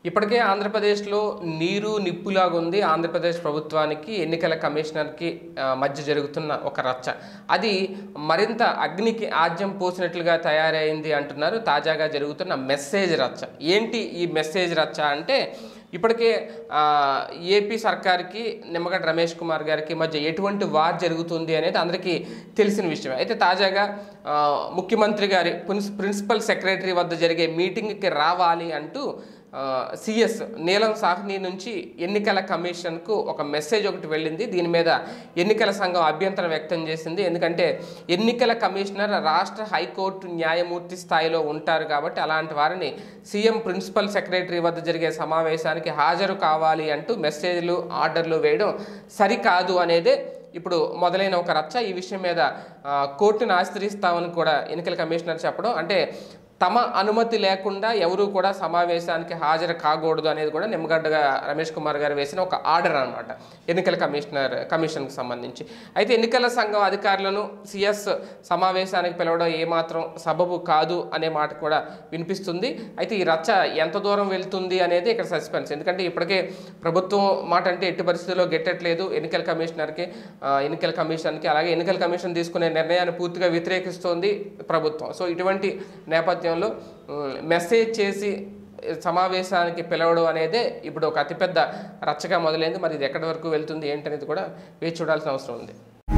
ఇప్పటికే ఆంధ్రప్రదేశ్లో నీరు నిప్పులాగా ఉంది ఆంధ్రప్రదేశ్ ప్రభుత్వానికి ఎన్నికల కమిషనర్కి ఆ, మధ్య జరుగుతున్న ఒక రచ్చ అది మరింత అగ్నికి ఆజ్యం పోసినట్లుగా తయారైంది అంటున్నారు తాజాగా జరుగుతున్న మెసేజ్ రచ్చ ఏంటి ఈ మెసేజ్ రచ్చ అంటే ఇప్పటికే ఆ, ఏపీ సర్కార్కి నిమ్మగడ్డ రమేష్ కుమార్ గారికి మధ్య ఎటువంటి వార్ జరుగుతుంది అనేది అందరికీ తెలిసిన విషయం అయితే తాజాగా ఆ, ముఖ్యమంత్రి గారి ప్రిన్స్ ప్రిన్సిపల్ సెక్రటరీ వద్ద జరిగే మీటింగ్కి రావాలి అంటూ సిఎస్ నీలం సాహ్ని నుంచి ఎన్నికల కమిషన్కు ఒక మెసేజ్ ఒకటి వెళ్ళింది దీని మీద ఎన్నికల సంఘం అభ్యంతరం వ్యక్తం చేసింది ఎందుకంటే ఎన్నికల కమిషనర్ రాష్ట్ర హైకోర్టు న్యాయమూర్తి స్థాయిలో ఉంటారు కాబట్టి అలాంటి వారిని సీఎం ప్రిన్సిపల్ సెక్రటరీ వద్ద జరిగే సమావేశానికి హాజరు కావాలి అంటూ మెసేజ్లు ఆర్డర్లు వేయడం సరికాదు అనేదే ఇప్పుడు మొదలైన ఒక రచ్చ ఈ విషయం మీద ఆ, కోర్టును ఆశ్రయిస్తామని కూడా ఎన్నికల కమిషనర్ చెప్పడం అంటే తమ అనుమతి లేకుండా ఎవరూ కూడా సమావేశానికి హాజరు కాకూడదు అనేది కూడా నిమ్మగడ్డగా రమేష్ కుమార్ గారు వేసిన ఒక ఆర్డర్ అనమాట ఎన్నికల కమిషనర్ కమిషన్కి సంబంధించి అయితే ఎన్నికల సంఘం అధికారులను సిఎస్ సమావేశానికి పిలవడం ఏమాత్రం సబబు కాదు అనే మాట కూడా వినిపిస్తుంది అయితే ఈ రచ్చ ఎంత దూరం వెళ్తుంది అనేది ఇక్కడ సస్పెన్స్ ఎందుకంటే ఇప్పటికే ప్రభుత్వం మాట అంటే ఎట్టి పరిస్థితుల్లో గెట్టట్లేదు ఎన్నికల కమిషనర్కి ఆ, ఎన్నికల కమిషన్కి అలాగే ఎన్నికల కమిషన్ తీసుకునే నిర్ణయాన్ని పూర్తిగా వ్యతిరేకిస్తోంది ప్రభుత్వం సో ఇటువంటి నేపథ్యంలో ఉమ్, మెసేజ్ చేసి సమావేశానికి పిలవడం అనేదే ఇప్పుడు ఒక అతిపెద్ద రచ్చగా మొదలైంది మరి ఇది ఎక్కడి వరకు వెళ్తుంది ఏంటనేది కూడా వేచి చూడాల్సిన అవసరం ఉంది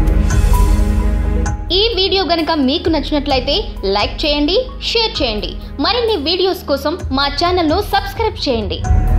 ఈ వీడియో గనుక మీకు నచ్చినట్లయితే లైక్ చేయండి షేర్ చేయండి మరిన్ని వీడియోస్ కోసం మా ఛానల్ను సబ్స్క్రైబ్ చేయండి